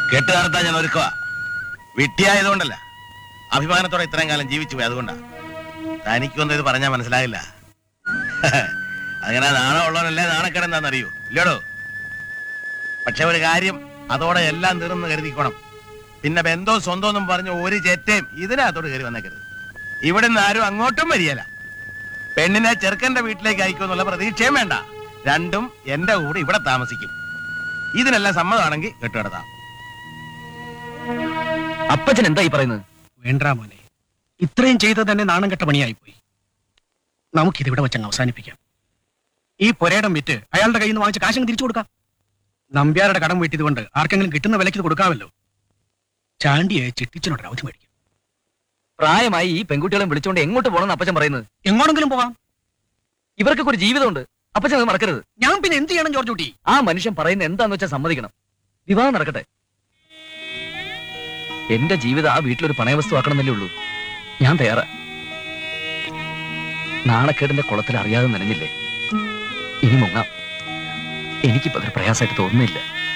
കെട്ടുകാലത്താ ഞാൻ ഒരുക്കുക വിട്ടിയായതുകൊണ്ടല്ല അഭിമാനത്തോടെ ഇത്രയും കാലം ജീവിച്ചു പോയി അതുകൊണ്ടാ തനിക്കൊന്നും ഇത് പറഞ്ഞാൽ മനസ്സിലാകില്ല അങ്ങനെ നാണം ഉള്ളവനല്ലേ നാണക്കേടെന്താണെന്നറിയൂ ഇല്ലടോ പക്ഷെ ഒരു കാര്യം അതോടെ എല്ലാം തീർന്ന് കരുതിക്കോണം പിന്നെ ബന്ധോ സ്വന്തം എന്നും പറഞ്ഞ് ഒരു ചെറ്റയും ഇതിനകത്തോട് കയറി വന്നേക്കരുത് ഇവിടെ നിന്ന് ആരും അങ്ങോട്ടും വരികയില്ല പെണ്ണിനെ ചെറുക്കന്റെ വീട്ടിലേക്ക് അയക്കുമെന്നുള്ള പ്രതീക്ഷയും വേണ്ട രണ്ടും എന്റെ കൂടെ ഇവിടെ താമസിക്കും ഇതിനെല്ലാം സമ്മതമാണെങ്കിൽ കെട്ടുകിടത്താം അപ്പച്ചൻ എന്താ ഈ പറയുന്നത് വേണ്ട മോനെ ഇത്രയും ചെയ്തത് തന്നെ നാണം കെട്ട പണിയായിപ്പോയി നമുക്കിതിവിടെ വെച്ചങ്ങ് അവസാനിപ്പിക്കാം ഈ പുരയിടം വിറ്റ് അയാളുടെ കയ്യിൽ നിന്ന് വാങ്ങിച്ച കാശങ്ങ് തിരിച്ചു കൊടുക്കാം നമ്പ്യാരുടെ കടം വീട്ടിയത് കൊണ്ട് ആർക്കെങ്കിലും കിട്ടുന്ന വിലയ്ക്ക് ഇത് കൊടുക്കാമല്ലോ ചാണ്ടിയെ ചിട്ടിച്ചനോട് അവധി മേടിക്കും പ്രായമായി ഈ പെൺകുട്ടികളെ വിളിച്ചുകൊണ്ട് എങ്ങോട്ട് പോകണമെന്ന് അപ്പച്ചൻ പറയുന്നത് എങ്ങോടെങ്കിലും പോകാം ഇവർക്കൊക്കെ ഒരു ജീവിതമുണ്ട് അപ്പച്ചൻ അത് മറക്കരുത് ഞാൻ പിന്നെ എന്ത് ചെയ്യണം ജോർജ് കുട്ടി ആ മനുഷ്യൻ പറയുന്ന എന്താന്ന് വെച്ചാൽ സമ്മതിക്കണം വിവാഹം നടക്കട്ടെ എന്റെ ജീവിതം ആ വീട്ടിലൊരു പണയവസ്തു ആക്കണമെന്നല്ലേ ഉള്ളൂ ഞാൻ തയ്യാറാ നാണക്കേടിന്റെ കുളത്തിൽ അറിയാതെ നനഞ്ഞില്ലേ ഇനി മുങ്ങാം എനിക്കിപ്പോ അതൊരു പ്രയാസമായിട്ട് തോന്നുന്നില്ല